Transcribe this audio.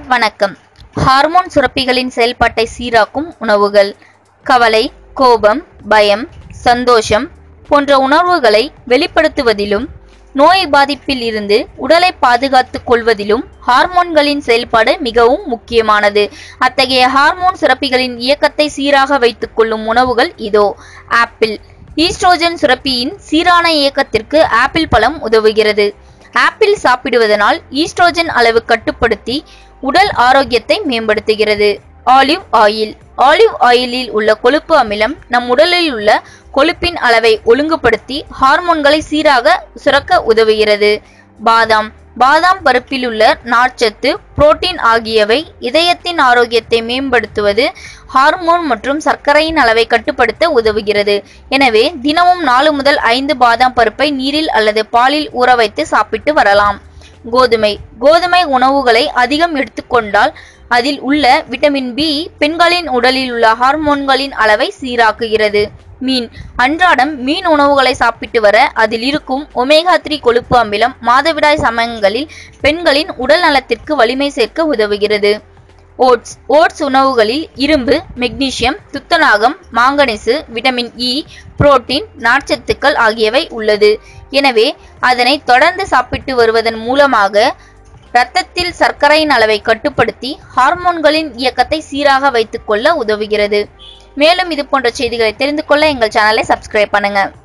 வணக்கம் ஹார்மோன் சுரப்பிகளின் செயல்பாட்டை சீராக்கும் உணவுகள் கவலை கோபம் பயம் சந்தோஷம் போன்ற உணர்வுகளை வெளிப்படுத்துவதிலும் நோய் பாதிப்பில் இருந்து உடலை பாதுகாத்துக் கொள்வதிலும் ஹார்மோன்களின் செயல்பாடு மிகவும் முக்கியமானது அத்தகைய ஹார்மோன் சுரப்பிகளின் இயக்கத்தை சீராக வைத்துக் கொள்ளும் உணவுகள் இதோ ஆப்பிள் ஈஸ்ட்ரோஜன் சுரப்பியின் சீரான இயக்கத்திற்கு ஆப்பிள் பழம் உதவுகிறது ஆப்பிள் சாப்பிடுவதனால் ஈஸ்ட்ரோஜன் அளவு கட்டுப்படுத்தி உடல் ஆரோக்கியத்தை மேம்படுத்துகிறது ஆலிவ் ஆயில் ஆலிவ் ஆயிலில் உள்ள கொழுப்பு அமிலம் நம் உடலில் உள்ள கொழுப்பின் அளவை ஒழுங்குபடுத்தி ஹார்மோன்களை சீராக சுரக்க உதவுகிறது பாதாம் பாதாம் பருப்பில் உள்ள நார்ச்சத்து புரோட்டீன் ஆகியவை இதயத்தின் ஆரோக்கியத்தை மேம்படுத்துவது ஹார்மோன் மற்றும் சர்க்கரையின் அளவை கட்டுப்படுத்த உதவுகிறது எனவே தினமும் நாலு முதல் ஐந்து பாதாம் பருப்பை நீரில் அல்லது பாலில் ஊற வைத்து சாப்பிட்டு வரலாம் கோதுமை கோதுமை உணவுகளை அதிகம் எடுத்துக்கொண்டால் அதில் உள்ள விட்டமின் பி பெண்களின் உடலில் உள்ள ஹார்மோன்களின் அளவை சீராக்குகிறது மீன் அன்றாடம் மீன் உணவுகளை சாப்பிட்டு வர அதில் இருக்கும் ஒமேகா த்ரீ கொழுப்பு அமிலம் மாதவிடாய் சமயங்களில் பெண்களின் உடல் நலத்திற்கு வலிமை சேர்க்க உதவுகிறது ஓட்ஸ் ஓட்ஸ் உணவுகளில் இரும்பு மெக்னீசியம் துத்தநாகம் மாங்கனீசு விட்டமின் இ புரோட்டீன் நார்ச்சத்துக்கள் ஆகியவை உள்ளது எனவே அதனை தொடர்ந்து சாப்பிட்டு வருவதன் மூலமாக இரத்தத்தில் சர்க்கரையின் அளவை கட்டுப்படுத்தி ஹார்மோன்களின் இயக்கத்தை சீராக வைத்துக்கொள்ள உதவுகிறது மேலும் இது போன்ற செய்திகளை தெரிந்து கொள்ள எங்கள் சேனலை சப்ஸ்கிரைப் பண்ணுங்க